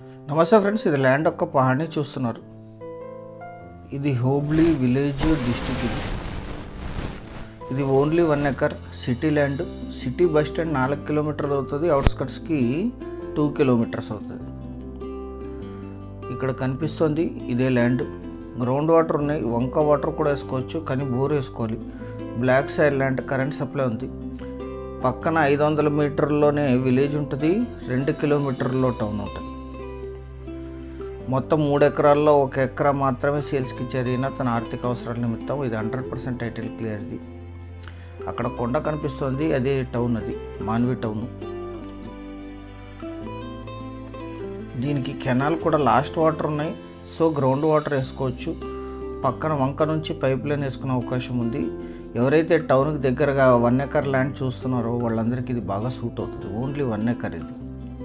నమస్తే ఫ్రెండ్స్ ఇది ల్యాండ్ యొక్క పహాణి చూస్తున్నారు ఇది హోబ్లీ విలేజ్ డిస్టిక్ ఇది ఇది only one acre city land city bus stand నాలుగు కిలోమీటర్లు అవుతుంది అవుట్స్కట్స్కి టూ కిలోమీటర్స్ అవుతుంది ఇక్కడ కనిపిస్తుంది ఇదే ల్యాండ్ గ్రౌండ్ వాటర్ ఉన్నాయి వంక వాటర్ కూడా వేసుకోవచ్చు కానీ బోర్ వేసుకోవాలి block side land current supply ఉంది పక్కన ఐదు వందల మీటర్లోనే విలేజ్ ఉంటుంది రెండు కిలోమీటర్లో టౌన్ ఉంటుంది మొత్తం మూడు ఎకరాల్లో ఒక ఎకరా మాత్రమే సేల్స్కి జరిగిన తన ఆర్థిక అవసరాల నిమిత్తం ఇది హండ్రెడ్ పర్సెంట్ టైటిల్ క్లియర్ది అక్కడ కొండ కనిపిస్తుంది అదే టౌన్ అది మాన్వి టౌన్ దీనికి కెనాల్ కూడా లాస్ట్ వాటర్ ఉన్నాయి సో గ్రౌండ్ వాటర్ వేసుకోవచ్చు పక్కన వంక నుంచి పైప్ లైన్ వేసుకునే అవకాశం ఉంది ఎవరైతే టౌన్కి దగ్గరగా వన్ ఎకర్ ల్యాండ్ చూస్తున్నారో వాళ్ళందరికీ ఇది బాగా సూట్ అవుతుంది ఓన్లీ వన్ ఎకర్ ఇది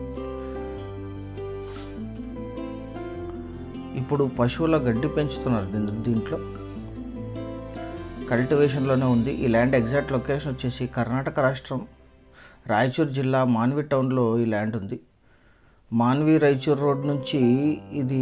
ఇప్పుడు పశువుల గడ్డి పెంచుతున్నారు దీని దీంట్లో కల్టివేషన్లోనే ఉంది ఈ ల్యాండ్ ఎగ్జాక్ట్ లొకేషన్ వచ్చేసి కర్ణాటక రాష్ట్రం రాయచూర్ జిల్లా మాన్వి టౌన్లో ఈ ల్యాండ్ ఉంది మాన్వి రాయచూర్ రోడ్ నుంచి ఇది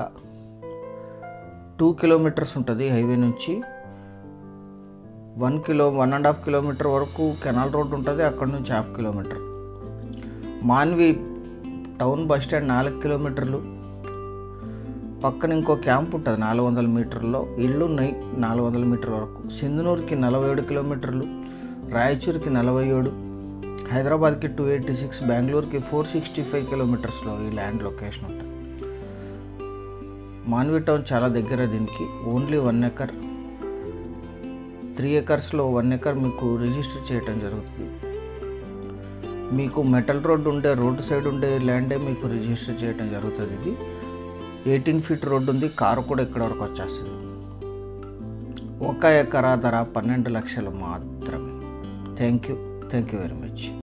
టూ కిలోమీటర్స్ ఉంటుంది హైవే నుంచి one kilo one and half kilometre వరకు కెనాల్ రోడ్ ఉంటుంది అక్కడ నుంచి half kilometre Manvi town bus stand నాలుగు కిలోమీటర్లు పక్కన ఇంకో క్యాంప్ ఉంటుంది నాలుగు వందల మీటర్లో ఇళ్ళు ఉన్నాయి నాలుగు వందల మీటర్ వరకు సింధనూరుకి నలభై ఏడు కిలోమీటర్లు రాయచూర్కి నలభై ఏడు హైదరాబాద్కి టూ ఎయిటీ సిక్స్ బెంగళూరుకి ఫోర్ సిక్స్టీ ఫైవ్ కిలోమీటర్స్లో ఈ ల్యాండ్ లొకేషన్ ఉంటుంది మాన్వి టౌన్ చాలా దగ్గర దీనికి ఓన్లీ వన్ ఎకర్ త్రీ ఎకర్స్లో వన్ ఎకర్ మీకు రిజిస్టర్ చేయటం జరుగుతుంది మీకు మెటల్ రోడ్ ఉండే రోడ్డు సైడ్ ఉండే ల్యాండే మీకు రిజిస్టర్ చేయటం జరుగుతుంది ఇది ఎయిటీన్ ఫీట్ రోడ్డు ఉంది కారు కూడా ఇక్కడ వరకు వచ్చేస్తుంది ఒక ఎకరా ధర పన్నెండు లక్షలు మాత్రమే thank you thank you very much